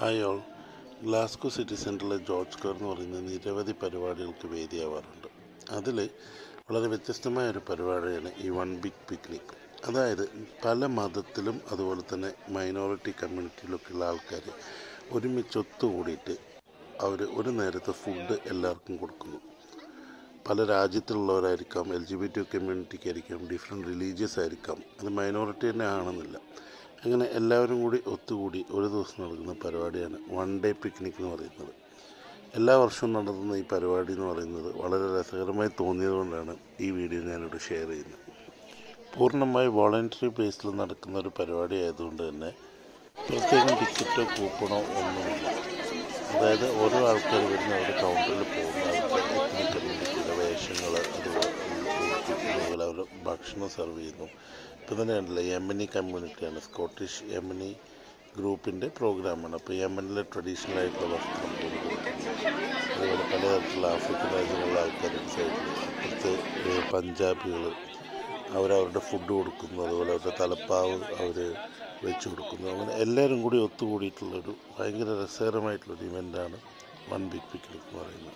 Hi all Glasgow city സെൻറ്ററിലെ George കർ എന്ന് പറയുന്ന നിരവധി പരിപാടികൾക്ക് വേദിയാവാറുണ്ട് അതിൽ വളരെ വ്യത്യസ്തമായ ഒരു പരിപാടിയാണ് ഈ വൺ ബിഗ് പിക്നിക് അതായത് പല മതത്തിലും അതുപോലെ തന്നെ മൈനോറിറ്റി കമ്മ്യൂണിറ്റിയിലൊക്കെയുള്ള ആൾക്കാർ ഒരുമിച്ച് ഒത്തുകൂടിയിട്ട് അവർ ഒരു നേരത്തെ ഫുഡ് എല്ലാവർക്കും കൊടുക്കുന്നു പല രാജ്യത്തിലുള്ളവരായിരിക്കാം എൽ ജി ബി ടി കമ്മ്യൂണിറ്റിക്ക് ആയിരിക്കാം ഡിഫറെൻറ്റ് റിലീജിയസ് ആയിരിക്കാം അത് മൈനോറിറ്റി തന്നെ ആണെന്നില്ല അങ്ങനെ എല്ലാവരും കൂടി ഒത്തുകൂടി ഒരു ദിവസം നടക്കുന്ന പരിപാടിയാണ് വൺ ഡേ പിക്നിക് എന്ന് പറയുന്നത് എല്ലാ വർഷവും നടത്തുന്ന ഈ പരിപാടി എന്ന് പറയുന്നത് വളരെ രസകരമായി തോന്നിയതുകൊണ്ടാണ് ഈ വീഡിയോ ഞാനിവിടെ ഷെയർ ചെയ്യുന്നത് പൂർണ്ണമായി വോളണ്ടറി ബേസിൽ നടക്കുന്ന ഒരു പരിപാടി ആയതുകൊണ്ട് തന്നെ പ്രത്യേകം ടിക്കറ്റോ കൂപ്പണോ ഒന്നുമില്ല അതായത് ഓരോ ആൾക്കാർ വരുന്ന ഒരു കൗണ്ടറിൽ പോകുന്ന അവർക്ക് എത്നിക് കമ്മ്യൂണിറ്റിയുടെ വേഷങ്ങൾ അതുപോലെ അതുപോലെ അവർ ഭക്ഷണം സെർവ് ചെയ്യുന്നു ഇപ്പം തന്നെ കണ്ടില്ല യമനി കമ്മ്യൂണിറ്റിയാണ് സ്കോട്ടിഷ് യമനി ഗ്രൂപ്പിൻ്റെ പ്രോഗ്രാമാണ് അപ്പോൾ യമനിലെ ട്രഡീഷണൽ ആയിട്ടുള്ള വസ്ത്രം കൊടുക്കുന്നു അതുപോലെ പലതരത്തിലുള്ള ആഫ്രിക്കൻ രാജ്യങ്ങളിലെ ആൾക്കാരുടെ സൈഡിൽ അപ്പുറത്ത് പഞ്ചാബികൾ അവരവരുടെ ഫുഡ് കൊടുക്കുന്നു അതുപോലെ അവരുടെ തലപ്പാവ് അവർ വെച്ച് കൊടുക്കുന്നു അങ്ങനെ എല്ലാവരും കൂടി ഒത്തുകൂടിയിട്ടുള്ളൊരു ഭയങ്കര രസകരമായിട്ടുള്ളൊരു ഇവൻ്റാണ് വൺ ബിഗ് പിക്നിക് എന്ന് പറയുന്നത്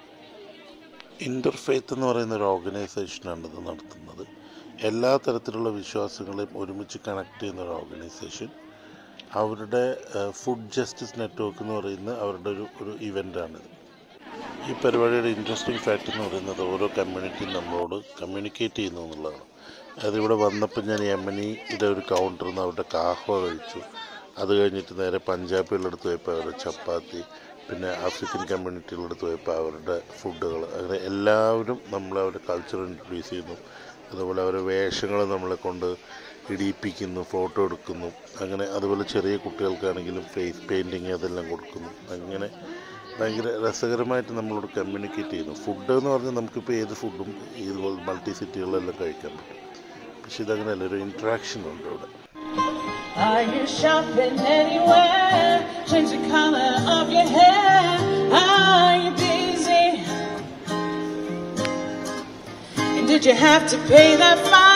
ഇൻ്റർഫെയ്ത്ത് എന്ന് പറയുന്ന ഒരു ഓർഗനൈസേഷനാണ് ഇത് നടത്തുന്നത് എല്ലാ തരത്തിലുള്ള വിശ്വാസങ്ങളെയും ഒരുമിച്ച് കണക്ട് ചെയ്യുന്ന ഒരു ഓർഗനൈസേഷൻ അവരുടെ ഫുഡ് ജസ്റ്റിസ് നെറ്റ്വർക്ക് എന്ന് പറയുന്ന അവരുടെ ഒരു ഒരു ഇവൻ്റാണിത് ഈ പരിപാടിയുടെ ഇൻട്രസ്റ്റിംഗ് ഫാക്റ്റ് എന്ന് പറയുന്നത് ഓരോ കമ്മ്യൂണിറ്റിയും നമ്മളോട് കമ്മ്യൂണിക്കേറ്റ് ചെയ്യുന്നു എന്നുള്ളതാണ് അതായത് ഇവിടെ വന്നപ്പോൾ ഞാൻ യമനിയുടെ ഒരു കൗണ്ടറിൽ നിന്ന് അവരുടെ കാഹ്വ കഴിച്ചു അത് കഴിഞ്ഞിട്ട് നേരെ പഞ്ചാബികളുടെ അടുത്ത് പോയപ്പോൾ അവരുടെ ചപ്പാത്തി പിന്നെ ആഫ്രിക്കൻ കമ്മ്യൂണിറ്റികളുടെ അടുത്ത് പോയപ്പോൾ അവരുടെ ഫുഡുകൾ അങ്ങനെ എല്ലാവരും നമ്മൾ അവരുടെ കൾച്ചർ ഇൻട്രൊഡ്യൂസ് ചെയ്യുന്നു അതുപോലെ അവരുടെ വേഷങ്ങൾ നമ്മളെ കൊണ്ട് ഇടിയിപ്പിക്കുന്നു ഫോട്ടോ എടുക്കുന്നു അങ്ങനെ അതുപോലെ ചെറിയ കുട്ടികൾക്കാണെങ്കിലും ഫേസ് പെയിൻറ്റിങ് അതെല്ലാം കൊടുക്കുന്നു അങ്ങനെ ഭയങ്കര രസകരമായിട്ട് നമ്മളോട് കമ്മ്യൂണിക്കേറ്റ് ചെയ്യുന്നു ഫുഡ് എന്ന് പറഞ്ഞാൽ നമുക്കിപ്പോൾ ഏത് ഫുഡും ഇതുപോലെ മൾട്ടി സിറ്റികളിലെല്ലാം കഴിക്കാൻ പറ്റും പക്ഷെ ഇതങ്ങനെയല്ല ഒരു ഇൻട്രാക്ഷൻ ഉണ്ട് ഇവിടെ Are you shopping anywhere? Change the color of your hair. Are you busy? And did you have to pay that fine?